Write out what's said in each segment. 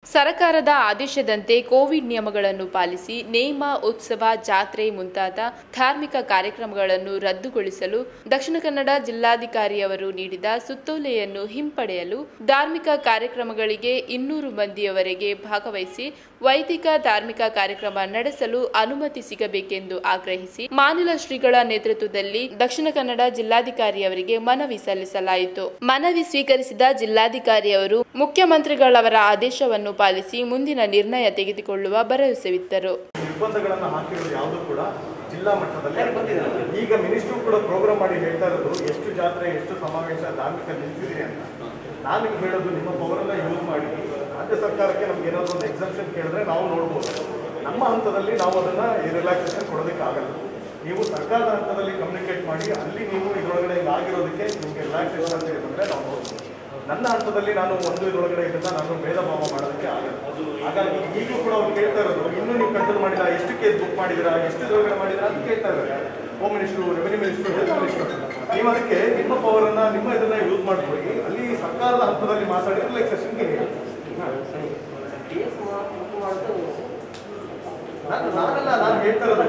ಸರಕಾರದ ಆದೇಶದಂತೆ ಕೋವಿಡ್ ನಿಯಮಗಳನ್ನು ಪಾಲಿಸಿ ನೇಮ ಉತ್ಸವ ಜಾತ್ರೆ ಮುಂತಾದ ಧಾರ್ಮಿಕ ಕಾರ್ಯಕ್ರಮಗಳನ್ನು ರದ್ದುಗೊಳಿಸಲು ದಕ್ಷಿಣ ಕನ್ನಡ ಜಿಲ್ಲಾಧಿಕಾರಿಯವರು ನೀಡಿದ ಸುತ್ತೋಲೆಯನ್ನು ಹಿಂಪಡೆಯಲು ಧಾರ್ಮಿಕ ಕಾರ್ಯಕ್ರಮಗಳಿಗೆ ಇನ್ನೂರು ಮಂದಿಯವರೆಗೆ ಭಾಗವಹಿಸಿ ವೈದಿಕ ಧಾರ್ಮಿಕ ಕಾರ್ಯಕ್ರಮ ನಡೆಸಲು ಅನುಮತಿ ಸಿಗಬೇಕೆಂದು ಆಗ್ರಹಿಸಿ ಮಾನಿಲ ಶ್ರೀಗಳ ನೇತೃತ್ವದಲ್ಲಿ ದಕ್ಷಿಣ ಕನ್ನಡ ಜಿಲ್ಲಾಧಿಕಾರಿಯವರಿಗೆ ಮನವಿ ಸಲ್ಲಿಸಲಾಯಿತು ಮನವಿ ಸ್ವೀಕರಿಸಿದ ಜಿಲ್ಲಾಧಿಕಾರಿಯವರು ಮುಖ್ಯಮಂತ್ರಿಗಳವರ ಆದೇಶವನ್ನು ಪಾಲಿಸಿ ಮುಂದಿನ ನಿರ್ಣಯ ತೆಗೆದುಕೊಳ್ಳುವ ಭರವಸೆವಿತ್ತರು ನಿರ್ಬಂಧಗಳನ್ನ ಹಾಕಿರೋದು ಯಾವುದು ಕೂಡ ಜಿಲ್ಲಾ ಮಟ್ಟದಲ್ಲಿ ಈಗ ಮಿನಿಸ್ಟ್ರು ಕೂಡ ಪ್ರೋಗ್ರಾಮ್ ಮಾಡಿ ಹೇಳ್ತಾ ಇರೋದು ಎಷ್ಟು ಜಾತ್ರೆ ಎಷ್ಟು ಸಮಾವೇಶ ಧಾರ್ಮಿಕ ನಿಲ್ಸಿದೆ ಅಂತ ನಾನು ನಿಮ್ಗೆ ಹೇಳೋದು ನಿಮ್ಮ ಪವರನ್ನ ಯೂಸ್ ಮಾಡಿ ರಾಜ್ಯ ಸರ್ಕಾರಕ್ಕೆ ನಮ್ಗೆ ಏನಾದ್ರು ಒಂದು ಎಕ್ಸಂಪ್ಷನ್ ಕೇಳಿದ್ರೆ ನಾವು ನೋಡ್ಬೋದು ನಮ್ಮ ಹಂತದಲ್ಲಿ ನಾವು ಅದನ್ನ ರಿಲ್ಯಾಕ್ಸೇಷನ್ ಕೊಡೋದಕ್ಕೆ ಆಗಲ್ಲ ನೀವು ಸರ್ಕಾರದ ಹಂತದಲ್ಲಿ ಕಮ್ಯುನಿಕೇಟ್ ಮಾಡಿ ಅಲ್ಲಿ ನೀವು ಇದರೊಳಗಡೆ ಹಿಂಗ್ ಆಗಿರೋದಕ್ಕೆ ನಿಮಗೆ ರಿಲ್ಯಾಕ್ಸೇಷನ್ ಅಂತ ಹೇಳಿದ್ರೆ ನಾವು ನೋಡ್ಬೋದು ನನ್ನ ಹಂತದಲ್ಲಿ ನಾನು ಒಂದು ಇದರೊಳಗಡೆ ಇದನ್ನ ನಾನು ಭೇದ ಭಾವ ಮಾಡೋದಕ್ಕೆ ಆಗಲ್ಲ ಹಾಗಾಗಿ ಈಗಲೂ ಕೂಡ ಅವ್ರು ಕೇಳ್ತಾ ಇರೋದು ಇನ್ನೂ ನೀವು ಕಂಟ್ರೋಲ್ ಮಾಡಿಲ್ಲ ಎಷ್ಟು ಕೇಸ್ ಬುಕ್ ಮಾಡಿದಿರಾ ಎಷ್ಟು ಇದರೊಳಗಡೆ ಮಾಡಿದಿರಾ ಅಂತ ಕೇಳ್ತಾ ಇದ್ದಾರೆ home minister revenue minister health minister ನೀವು ಅದಕ್ಕೆ ನಿಮ್ಮ ಪವರ್ ಅನ್ನ ನಿಮ್ಮ ಇದನ್ನ ಯೂಸ್ ಮಾಡ್ಕೊಳ್ಳಿ ಅಲ್ಲಿ ಸರ್ಕಾರದ ಹಂತದಲ್ಲಿ ಮಾತಾಡಿ ರಿಲ್ಯಾಕ್ಸೇಷನ್ಗೆ ಹೇಳಿ ನಾನು ನಾನಲ್ಲ ನಾನು ಹೇಳ್ತಾ ಇರೋದು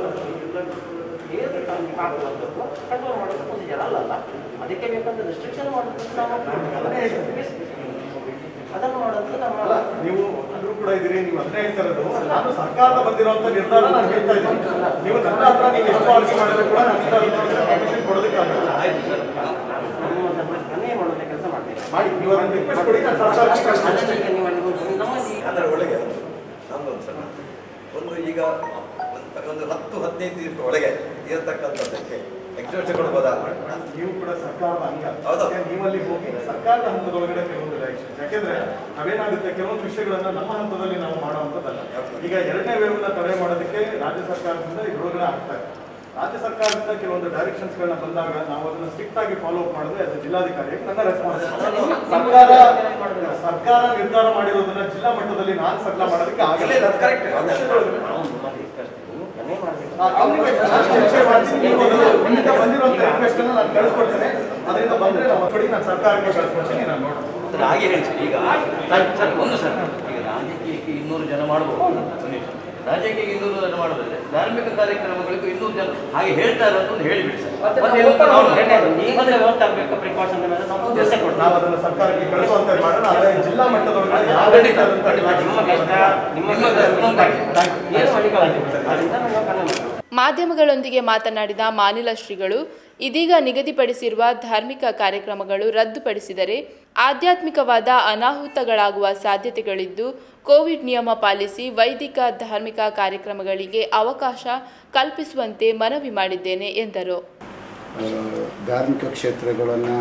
ಕಂಟ್ರೋಲ್ ಮಾಡೋದು ಪ್ರೊಸೀಜರ್ ಅಲ್ಲಲ್ಲ ಅದಕ್ಕೆ ಬೇಕಂತ ರಿಸ್ಟ್ರಿಕ್ಷನ್ ಮಾಡೋದು ನಾವು ಅದನ್ನೇ ಹೇಳ್ತೀನಿ. ಅದನ್ನು ಮಾಡೋದು ನಮ್ಮ ಅಲ್ಲ ನೀವು ಅಂದ್ರೂ ಕೂಡ ಇದೀರಿ ನೀವು ಅದನ್ನೇ ಹೇಳ್ತಾ ಇರೋದು ನಾನು ಸರ್ಕಾರದ ಬಂದಿರುವಂತ ನಿರ್ಧಾರ ನಾನು ಹೇಳ್ತಾ ಇದ್ದೀನಿ ನೀವು ನನ್ನ ಹತ್ರ ನೀವು ಎಷ್ಟು ಆರ್ಜಿ ಮಾಡಿದ್ರು ಕೂಡ ನಾನು ಪರ್ಮಿಷನ್ ಕೊಡೋದಕ್ಕಾಗಲ್ಲ ನಮ್ಮ ಮನೆ ಮಾಡೋದೇ ಕೆಲಸ ಮಾಡ್ತೀವಿ ಮಾಡಿ ನೀವು ಅದನ್ನ ರಿಕ್ವೆಸ್ಟ್ ಕೊಡಿ ನಾನು ಸರ್ಕಾರಕ್ಕೆ ಕಳ್ಸ್ತೀನಿ. ಅದಕ್ಕೆ ನೀವು ಅಲ್ಲಿ ಹೋಗಿ ನಮ್ಮಲ್ಲಿ ಅದರ ಒಳಗೆ ನಮ್ದೊಂದು ಸಣ್ಣ ಒಂದು ಈಗ ಒಂದು- ಒಂದು ಹತ್ತು ಹದಿನೈದು ದಿವಸ ಒಳಗೆ ಇರತಕ್ಕಂಥದ್ದಕ್ಕೆ ಎಕ್ಸ್ಟ್ರಾ ಕೊಡ್ಬೋದಾ ನೀವು ಕೂಡ ಸರ್ಕಾರದ ಅಂಗ ಹೌದು. ಯಾಕೆ ನೀವಲ್ಲಿ ಹೋಗಿ ಸರ್ಕಾರದ ಹಂತದೊಳಗಡೆ ಕೆಲವೊಂದು ಡೈರೆಕ್ಷನ್ ಯಾಕೆಂದ್ರೆ ನಾವೇನಾಗುತ್ತೆ ಕೆಲವೊಂದು ವಿಷಯಗಳನ್ನ ನಮ್ಮ ಹಂತದಲ್ಲಿ ನಾವು ಮಾಡುವಂಥದ್ದಲ್ಲ ಈಗ ಎರಡನೇ ವೇವ್ನ ತಡೆ ಮಾಡೋದಕ್ಕೆ ರಾಜ್ಯ ಸರ್ಕಾರದಿಂದ ಇದ್ರೊಳಗಡೆ ಆಗ್ತಾ ಇದೆ ರಾಜ್ಯ ಸರ್ಕಾರದಿಂದ ಕೆಲವೊಂದು ಡೈರೆಕ್ಷನ್ಸ್ ಗಳನ್ನ ಬಂದಾಗ ನಾವು ಅದನ್ನ ಸ್ಟ್ರಿಕ್ಟ್ ಆಗಿ ಫಾಲೋ ಅಪ್ ಮಾಡಿದ್ರೆ ಅದು ಜಿಲ್ಲಾಧಿಕಾರಿ ನನ್ನ ರೆಸ್ಪಾನ್ಸ್ ಸರ್ಕಾರ ಸರ್ಕಾರ ನಿರ್ಧಾರ ಮಾಡಿರೋದನ್ನ ಜಿಲ್ಲಾ ಮಟ್ಟದಲ್ಲಿ ನಾನು ಸರ್ಕಾರ ಮಾಡೋದಕ್ಕೆ ಇಲ್ಲ, ಆಗಲ್ಲ ಇಲ್ಲ, ಅದು correct. ಆ ವಿಷಯದೊಳಗಡೆ ನಾವು ನಿಮ್ಮಲ್ಲಿ ಕಳಿಸ್ತೀವಿ ಮನೆ ಮಾಡಬೇಕು ಆ communication ನಾನು ಚರ್ಚೆ ಮಾಡ್ತೀನಿ. ನೀವು ಅದನ್ನ ನಿಮ್ಮಿಂದ ಬಂದಿರುವಂತ request ಅನ್ನ ನಾನು ಕಳಿಸ್ಕೊಡ್ತೇನೆ ಅದರಿಂದ ಬಂದ್ರೆ ನಾವು ಕೊಡಿ ನಾನು ಸರ್ಕಾರಕ್ಕೆ ಕಳಿಸ್ಕೊಡ್ತೀನಿ ನಾನು ನೋಡ್ತೀನಿ ಸರ್ ಹಾಗೆ ಹೇಳಿ ಸರ್ ಈಗ ಸರ್ ಸರ್ ಒಂದು ಸರ್ ಈಗ ರಾಜಕೀಯಕ್ಕೆ ಇನ್ನೂರು ಜನ ಮಾಡ್ಬೋದು ಒಂದು ನಿಮಿಷ. ರಾಜಕೀಯಕ್ಕೆ ಇನ್ನೂರು ಜನ ಮಾಡೋದಾದ್ರೆ ಧಾರ್ಮಿಕ ಕಾರ್ಯಕ್ರಮಗಳಿಗೂ ಇನ್ನೂರು ಜನ ಹಾಗೆ ಹೇಳ್ತಾ ಇರೋದು ಒಂದು ಹೇಳಿಬಿಡಿ ಸರ್ ಮತ್ತೆ ಮತ್ತೆ ನಾವು ಇವತ್ತು ನಾವು ಈಗಲೇ ಗೊತ್ತಾಗಬೇಕು ಪ್ರಿಕಾಷನ್ ಮೇಲೆ ನಾವು ಕೆಲಸ ಕೊಡ್ತೀವಿ ನಾವು ಅದನ್ನ ಸರ್ಕಾರಕ್ಕೆ ಕಳಿಸುವಂತ ಮಾಡೋಣ ಆದ್ರೆ ಜಿಲ್ಲಾ ಮಟ್ಟದೊಳಗಡೆ ಯಾವ ಖಂಡಿತ, ರೀತಿಯಾದಂತ ಖಂಡಿತ. ನಿಮ್ಮ ಕಷ್ಟ ನಿಮ್ಮ ನಿಮ್ಮ ಕಷ್ಟ ನಮ್ಗಾಗಿದೆ. ಏನು ಮಾಡಿಕೊಳ್ಳಿ ಅದರಿಂದ ನಾವು ಕನ್ನಡ ಮಾಧ್ಯಮಗಳೊಂದಿಗೆ ಮಾತನಾಡಿದ ಮಾನಿಲ ಶ್ರೀಗಳು ಇದೀಗ ನಿಗದಿಪಡಿಸಿರುವ ಧಾರ್ಮಿಕ ಕಾರ್ಯಕ್ರಮಗಳು ರದ್ದುಪಡಿಸಿದರೆ ಆಧ್ಯಾತ್ಮಿಕವಾದ ಅನಾಹುತಗಳಾಗುವ ಸಾಧ್ಯತೆಗಳಿದ್ದು ಕೋವಿಡ್ ನಿಯಮ ಪಾಲಿಸಿ ವೈದಿಕ ಧಾರ್ಮಿಕ ಕಾರ್ಯಕ್ರಮಗಳಿಗೆ ಅವಕಾಶ ಕಲ್ಪಿಸುವಂತೆ ಮನವಿ ಮಾಡಿದ್ದೇನೆ ಎಂದರು ಆ, ಧಾರ್ಮಿಕ ಕ್ಷೇತ್ರಗಳನ್ನು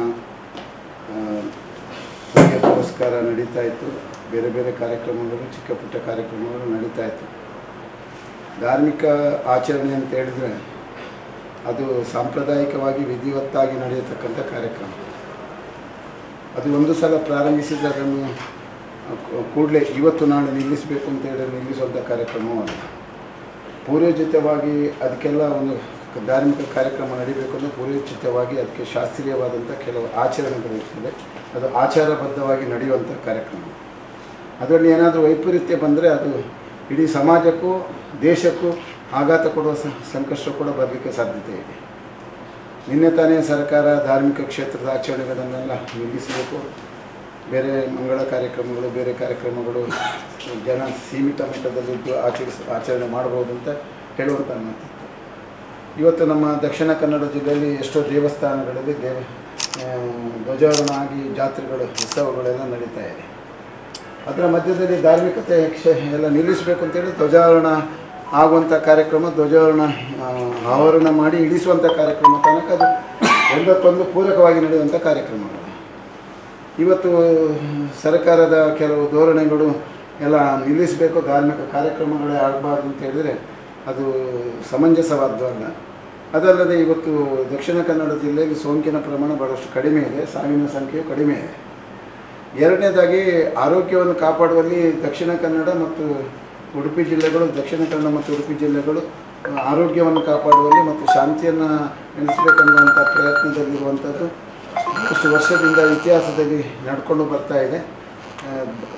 ಪೂಜೆ ಪುರಸ್ಕಾರ ನಡೀತಾ ಇತ್ತು ಬೇರೆ ಬೇರೆ ಕಾರ್ಯಕ್ರಮಗಳು ಚಿಕ್ಕ ಪುಟ್ಟ ಕಾರ್ಯಕ್ರಮಗಳು ನಡೀತಾ ಇತ್ತು ಧಾರ್ಮಿಕ ಆಚರಣೆ ಅಂತ ಹೇಳಿದ್ರೆ ಅದು ಸಾಂಪ್ರದಾಯಿಕವಾಗಿ ವಿಧಿವತ್ತಾಗಿ ನಡೆಯತಕ್ಕಂಥ ಕಾರ್ಯಕ್ರಮ ಅದು ಒಂದು ಸಲ ಪ್ರಾರಂಭಿಸಿದರೆ ಅದನ್ನು ಕೂಡಲೇ ಇವತ್ತು ನಾಳೆ ನಿಲ್ಲಿಸಬೇಕು ಅಂತ ಹೇಳಿ ನಿಲ್ಲಿಸುವಂಥ ಕಾರ್ಯಕ್ರಮವೂ ಅಲ್ಲ ಪೂರ್ವೋಚಿತವಾಗಿ ಅದಕ್ಕೆಲ್ಲ ಒಂದು ಧಾರ್ಮಿಕ ಕಾರ್ಯಕ್ರಮ ನಡೀಬೇಕು ಅಂದರೆ ಪೂರ್ವೋಚಿತವಾಗಿ ಅದಕ್ಕೆ ಶಾಸ್ತ್ರೀಯವಾದಂಥ ಕೆಲವು ಆಚರಣೆಗಳು ಇರ್ತದೆ ಅದು ಆಚಾರಬದ್ಧವಾಗಿ ನಡೆಯುವಂಥ ಕಾರ್ಯಕ್ರಮ ಅದರಲ್ಲಿ ಏನಾದರೂ ವೈಪರೀತ್ಯ ಬಂದರೆ ಅದು ಇಡೀ ಸಮಾಜಕ್ಕೂ ದೇಶಕ್ಕೂ ಆಘಾತ ಕೊಡುವ ಸ- ಸಂಕಷ್ಟ ಕೂಡ ಬರಲಿಕ್ಕೆ ಸಾಧ್ಯತೆ ಇದೆ ನಿನ್ನೆ ತಾನೇ ಸರ್ಕಾರ ಧಾರ್ಮಿಕ ಕ್ಷೇತ್ರದ ಆಚರಣೆಗಳನ್ನೆಲ್ಲ ನಿಲ್ಲಿಸಬೇಕು ಬೇರೆ ಮಂಗಳ ಕಾರ್ಯಕ್ರಮಗಳು ಬೇರೆ ಕಾರ್ಯಕ್ರಮಗಳು ಜನ ಸೀಮಿತ ಮಟ್ಟದಲ್ಲಿದ್ದು ಆಚರಿಸ ಆಚರಣೆ ಮಾಡ್ಬೋದು ಅಂತ ಹೇಳುವಂಥ ಮಾತಿತ್ತು ಇವತ್ತು ನಮ್ಮ ದಕ್ಷಿಣ ಕನ್ನಡ ಜಿಲ್ಲೆಯಲ್ಲಿ ಎಷ್ಟೋ ದೇವಸ್ಥಾನಗಳಲ್ಲಿ ದೇವ ಆ, ಧ್ವಜಾರೋಹಣ ಆಗಿ ಜಾತ್ರೆಗಳು ಉತ್ಸವಗಳೆಲ್ಲ ನಡೀತಾ ಇದೆ ಅದರ ಮಧ್ಯದಲ್ಲಿ ಧಾರ್ಮಿಕತೆ ಕ್ಷ ಎಲ್ಲ ನಿಲ್ಲಿಸಬೇಕು ಅಂತೇಳಿ ಧ್ವಜಾರೋಹಣ ಆಗುವಂಥ ಕಾರ್ಯಕ್ರಮ ಧ್ವಜಾರೋಹಣ ಆ, ಆವರಣ ಮಾಡಿ ಇಳಿಸುವಂಥ ಕಾರ್ಯಕ್ರಮ ತನಕ ಅದು ಒಂದಕ್ಕೊಂದು ಪೂರಕವಾಗಿ ನಡೆಯುವಂಥ ಕಾರ್ಯಕ್ರಮಗಳು ಇವತ್ತು ಸರ್ಕಾರದ ಕೆಲವು ಧೋರಣೆಗಳು ಎಲ್ಲ ನಿಲ್ಲಿಸಬೇಕು ಧಾರ್ಮಿಕ ಕಾರ್ಯಕ್ರಮಗಳೇ ಆಗಬಾರ್ದು ಅಂತ ಹೇಳಿದರೆ ಅದು ಸಮಂಜಸವಾದ್ದು ಅಲ್ಲ ಅದಲ್ಲದೆ ಇವತ್ತು ದಕ್ಷಿಣ ಕನ್ನಡ ಜಿಲ್ಲೆಯಲ್ಲಿ ಸೋಂಕಿನ ಪ್ರಮಾಣ ಭಾಳಷ್ಟು ಕಡಿಮೆ ಇದೆ ಸಾವಿನ ಸಂಖ್ಯೆಯು ಕಡಿಮೆ ಇದೆ ಎರಡನೇದಾಗಿ ಆರೋಗ್ಯವನ್ನು ಕಾಪಾಡುವಲ್ಲಿ ದಕ್ಷಿಣ ಕನ್ನಡ ಮತ್ತು ಉಡುಪಿ ಜಿಲ್ಲೆಗಳು ದಕ್ಷಿಣ ಕನ್ನಡ ಮತ್ತು ಉಡುಪಿ ಜಿಲ್ಲೆಗಳು ಆ, ಆರೋಗ್ಯವನ್ನು ಕಾಪಾಡುವಲ್ಲಿ ಮತ್ತು ಶಾಂತಿಯನ್ನು ನೆಲೆಸಬೇಕನ್ನುವಂಥ ಪ್ರಯತ್ನದಲ್ಲಿರುವಂಥದ್ದು ಇಷ್ಟು ವರ್ಷದಿಂದ ಇತಿಹಾಸದಲ್ಲಿ ನಡ್ಕೊಂಡು ಬರ್ತಾ ಇದೆ ಆ,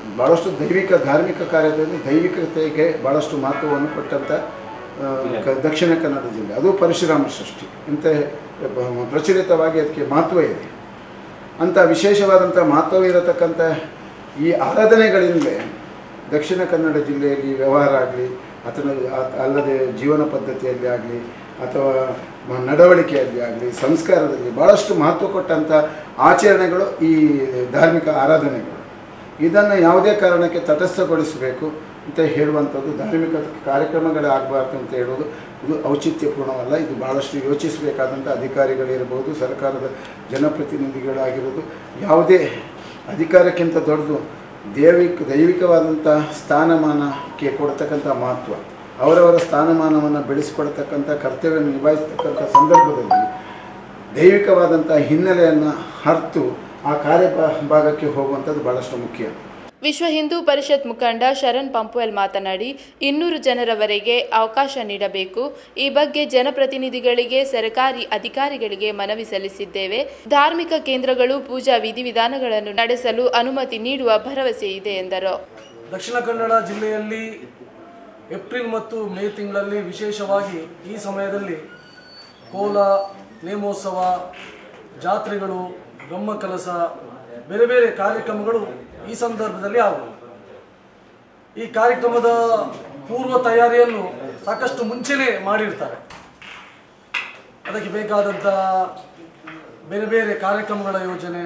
ಭಾಳಷ್ಟು ದೈವಿಕ ಧಾರ್ಮಿಕ ಕಾರ್ಯದಲ್ಲಿ ದೈವಿಕತೆಗೆ ಭಾಳಷ್ಟು ಮಹತ್ವವನ್ನು ಕೊಟ್ಟಂಥ ಆ, ಕ- ದಕ್ಷಿಣ ಕನ್ನಡ ಜಿಲ್ಲೆ ಅದು ಪರಶುರಾಮ ಸೃಷ್ಟಿ ಇಂಥ ಬ- ಪ್ರಚಲಿತವಾಗಿ ಅದಕ್ಕೆ ಮಹತ್ವ ಇದೆ ಅಂಥ ವಿಶೇಷವಾದಂಥ ಮಹತ್ವ ಇರತಕ್ಕಂಥ ಈ ಆರಾಧನೆಗಳಿಂದಲೇ ದಕ್ಷಿಣ ಕನ್ನಡ ಜಿಲ್ಲೆಯಲ್ಲಿ ವ್ಯವಹಾರ ಆಗಲಿ ಅಥವಾ ಅ- ಅಲ್ಲದೆ ಜೀವನ ಪದ್ಧತಿಯಲ್ಲಿ ಆಗಲಿ ಅಥವಾ ಮ- ನಡವಳಿಕೆಯಲ್ಲಿ ಆಗಲಿ ಸಂಸ್ಕಾರದಲ್ಲಿ ಭಾಳಷ್ಟು ಮಹತ್ವ ಕೊಟ್ಟಂಥ ಆಚರಣೆಗಳು ಈ ಧಾರ್ಮಿಕ ಆರಾಧನೆಗಳು ಇದನ್ನು ಯಾವುದೇ ಕಾರಣಕ್ಕೆ ತಟಸ್ಥಗೊಳಿಸಬೇಕು ಅಂತ ಹೇಳುವಂಥದ್ದು ಧಾರ್ಮಿಕ ಕಾರ್ಯಕ್ರಮಗಳಾಗಬಾರ್ದು ಅಂತ ಹೇಳೋದು ಇದು ಔಚಿತ್ಯಪೂರ್ಣವಲ್ಲ ಇದು ಭಾಳಷ್ಟು ಯೋಚಿಸಬೇಕಾದಂಥ ಅಧಿಕಾರಿಗಳಿರ್ಬೋದು ಸರ್ಕಾರದ ಜನಪ್ರತಿನಿಧಿಗಳಾಗಿರೋದು ಯಾವುದೇ ಅಧಿಕಾರಕ್ಕಿಂತ ದೊಡ್ಡದು ದೈವಿಕ ದೈವಿಕವಾದಂಥ ಸ್ಥಾನಮಾನಕ್ಕೆ ಕೊಡ್ತಕ್ಕಂಥ ಮಹತ್ವ ಅವರವರ ಸ್ಥಾನಮಾನವನ್ನು ಬೆಳೆಸಿಕೊಡ್ತಕ್ಕಂಥ ಕರ್ತವ್ಯ ನಿಭಾಯಿಸ್ತಕ್ಕಂಥ ಸಂದರ್ಭದಲ್ಲಿ ದೈವಿಕವಾದಂಥ ಹಿನ್ನೆಲೆಯನ್ನು ಅರ್ತು ಆ ಕಾರ್ಯ ಭಾಗಕ್ಕೆ ಹೋಗುವಂಥದ್ದು ಭಾಳಷ್ಟು ಮುಖ್ಯ ವಿಶ್ವ ಹಿಂದೂ ಪರಿಷತ್ ಮುಖಂಡ ಶರಣ್ ಪಂಪುವೆಲ್ ಮಾತನಾಡಿ ಇನ್ನೂರು ಜನರವರೆಗೆ ಅವಕಾಶ ನೀಡಬೇಕು ಈ ಬಗ್ಗೆ ಜನಪ್ರತಿನಿಧಿಗಳಿಗೆ ಸರ್ಕಾರಿ ಅಧಿಕಾರಿಗಳಿಗೆ ಮನವಿ ಸಲ್ಲಿಸಿದ್ದೇವೆ ಧಾರ್ಮಿಕ ಕೇಂದ್ರಗಳು ಪೂಜಾ ವಿಧಿವಿಧಾನಗಳನ್ನು ನಡೆಸಲು ಅನುಮತಿ ನೀಡುವ ಭರವಸೆ ಇದೆ ಎಂದರು ದಕ್ಷಿಣ ಕನ್ನಡ ಜಿಲ್ಲೆಯಲ್ಲಿ ಏಪ್ರಿಲ್ ಮತ್ತು ಮೇ ತಿಂಗಳಲ್ಲಿ ವಿಶೇಷವಾಗಿ ಈ ಸಮಯದಲ್ಲಿ ಕೋಲ ನೇಮೋತ್ಸವ ಜಾತ್ರೆಗಳು ಬ್ರಹ್ಮಕಲಸ ಬೇರೆ ಬೇರೆ ಕಾರ್ಯಕ್ರಮಗಳು ಈ ಸಂದರ್ಭದಲ್ಲಿ ಆಗುವುದು ಈ ಕಾರ್ಯಕ್ರಮದ ಪೂರ್ವ ತಯಾರಿಯನ್ನು ಸಾಕಷ್ಟು ಮುಂಚೆನೇ ಮಾಡಿರ್ತಾರೆ ಅದಕ್ಕೆ ಬೇಕಾದಂಥ ಬೇರೆ ಬೇರೆ ಕಾರ್ಯಕ್ರಮಗಳ ಯೋಜನೆ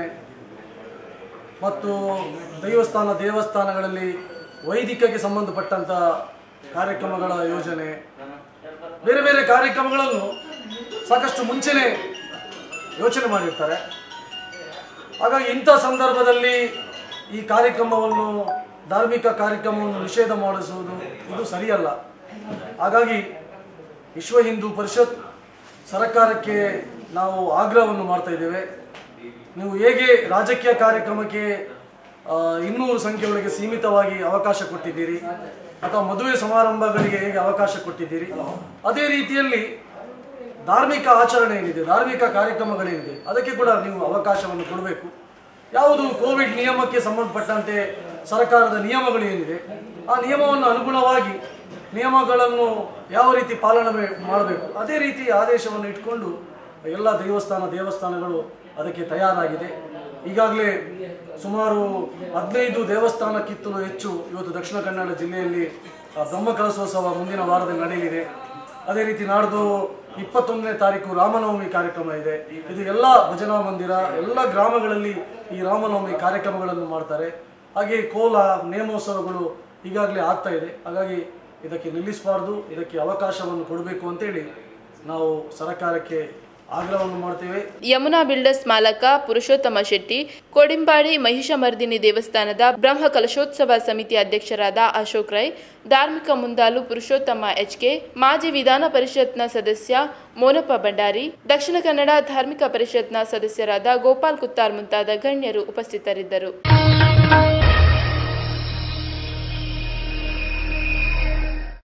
ಮತ್ತು ದೈವಸ್ಥಾನ ದೇವಸ್ಥಾನಗಳಲ್ಲಿ ವೈದಿಕಕ್ಕೆ ಸಂಬಂಧಪಟ್ಟಂಥ ಕಾರ್ಯಕ್ರಮಗಳ ಯೋಜನೆ ಬೇರೆ ಬೇರೆ ಕಾರ್ಯಕ್ರಮಗಳನ್ನು ಸಾಕಷ್ಟು ಮುಂಚೆನೇ ಯೋಚನೆ ಮಾಡಿರ್ತಾರೆ ಹಾಗಾಗಿ ಇಂಥ ಸಂದರ್ಭದಲ್ಲಿ ಈ ಕಾರ್ಯಕ್ರಮವನ್ನು ಧಾರ್ಮಿಕ ಕಾರ್ಯಕ್ರಮವನ್ನು ನಿಷೇಧ ಮಾಡಿಸುವುದು ಇದು ಸರಿಯಲ್ಲ ಹಾಗಾಗಿ ವಿಶ್ವ ಹಿಂದೂ ಪರಿಷತ್ ಸರ್ಕಾರಕ್ಕೆ ನಾವು ಆಗ್ರಹವನ್ನು ಮಾಡ್ತಾ ಇದ್ದೇವೆ ನೀವು ಹೇಗೆ ರಾಜಕೀಯ ಕಾರ್ಯಕ್ರಮಕ್ಕೆ ಆ, ಇನ್ನೂರು ಸಂಖ್ಯೆಯೊಳಗೆ ಸೀಮಿತವಾಗಿ ಅವಕಾಶ ಕೊಟ್ಟಿದ್ದೀರಿ ಅಥವಾ ಮದುವೆ ಸಮಾರಂಭಗಳಿಗೆ ಹೇಗೆ ಅವಕಾಶ ಕೊಟ್ಟಿದ್ದೀರಿ ಅದೇ ರೀತಿಯಲ್ಲಿ ಧಾರ್ಮಿಕ ಆಚರಣೆ ಏನಿದೆ ಧಾರ್ಮಿಕ ಕಾರ್ಯಕ್ರಮಗಳೇನಿದೆ ಅದಕ್ಕೆ ಕೂಡ ನೀವು ಅವಕಾಶವನ್ನು ಕೊಡಬೇಕು ಯಾವುದು ಕೋವಿಡ್ ನಿಯಮಕ್ಕೆ ಸಂಬಂಧಪಟ್ಟಂತೆ ಸರ್ಕಾರದ ನಿಯಮಗಳು ಏನಿದೆ ಆ ನಿಯಮವನ್ನು ಅನುಗುಣವಾಗಿ ನಿಯಮಗಳನ್ನು ಯಾವ ರೀತಿ ಪಾಲನೆ ಮಾಡಬೇಕು ಅದೇ ರೀತಿ ಆದೇಶವನ್ನು ಇಟ್ಕೊಂಡು ಎಲ್ಲ ದೇವಸ್ಥಾನ ದೇವಸ್ಥಾನಗಳು ಅದಕ್ಕೆ ತಯಾರಾಗಿದೆ ಈಗಾಗಲೇ ಸುಮಾರು ಹದಿನೈದು ದೇವಸ್ಥಾನಕ್ಕಿಂತಲೂ ಹೆಚ್ಚು ಇವತ್ತು ದಕ್ಷಿಣ ಕನ್ನಡ ಜಿಲ್ಲೆಯಲ್ಲಿ ಆ, ಬ್ರಹ್ಮಕಲಶೋತ್ಸವ ಮುಂದಿನ ವಾರದಲ್ಲಿ ನಡೆಯಲಿದೆ ಅದೇ ರೀತಿ ನಾಡ್ದು ಇಪ್ಪತ್ತೊಂದನೇ ತಾರೀಕು ರಾಮನವಮಿ ಕಾರ್ಯಕ್ರಮ ಇದೆ ಇದು ಎಲ್ಲ ಭಜನಾ ಮಂದಿರ ಎಲ್ಲ ಗ್ರಾಮಗಳಲ್ಲಿ ಈ ರಾಮನವಮಿ ಕಾರ್ಯಕ್ರಮಗಳನ್ನು ಮಾಡ್ತಾರೆ ಹಾಗೆ ಕೋಲ ನೇಮೋತ್ಸವಗಳು ಈಗಾಗಲೇ ಆಗ್ತಾ ಇದೆ ಹಾಗಾಗಿ ಇದಕ್ಕೆ ನಿಲ್ಲಿಸಬಾರ್ದು ಇದಕ್ಕೆ ಅವಕಾಶವನ್ನು ಕೊಡಬೇಕು ಅಂತೇಳಿ ನಾವು ಸರ್ಕಾರಕ್ಕೆ ಆಗ್ರಹವನ್ನು ಮಾಡ್ತೇವೆ ಯಮುನಾ ಬಿಲ್ಡರ್ಸ್ ಮಾಲಕ ಪುರುಷೋತ್ತಮ ಶೆಟ್ಟಿ ಕೋಡಿಂಬಾಡಿ ಮಹಿಷಮರ್ದಿನಿ ದೇವಸ್ಥಾನದ ಬ್ರಹ್ಮ ಕಲಶೋತ್ಸವ ಸಮಿತಿ ಅಧ್ಯಕ್ಷರಾದ ಅಶೋಕ್ ರೈ ಧಾರ್ಮಿಕ ಮುಂದಾಲು ಪುರುಷೋತ್ತಮ ಎಚ್ಕೆ ಮಾಜಿ ವಿಧಾನ ಪರಿಷತ್ನ ಸದಸ್ಯ ಮೋನಪ್ಪ ಭಂಡಾರಿ ದಕ್ಷಿಣ ಕನ್ನಡ ಧಾರ್ಮಿಕ ಪರಿಷತ್ನ ಸದಸ್ಯರಾದ ಗೋಪಾಲ್ ಕುತ್ತಾರ್ ಮುಂತಾದ ಗಣ್ಯರು ಉಪಸ್ಥಿತರಿದ್ದರು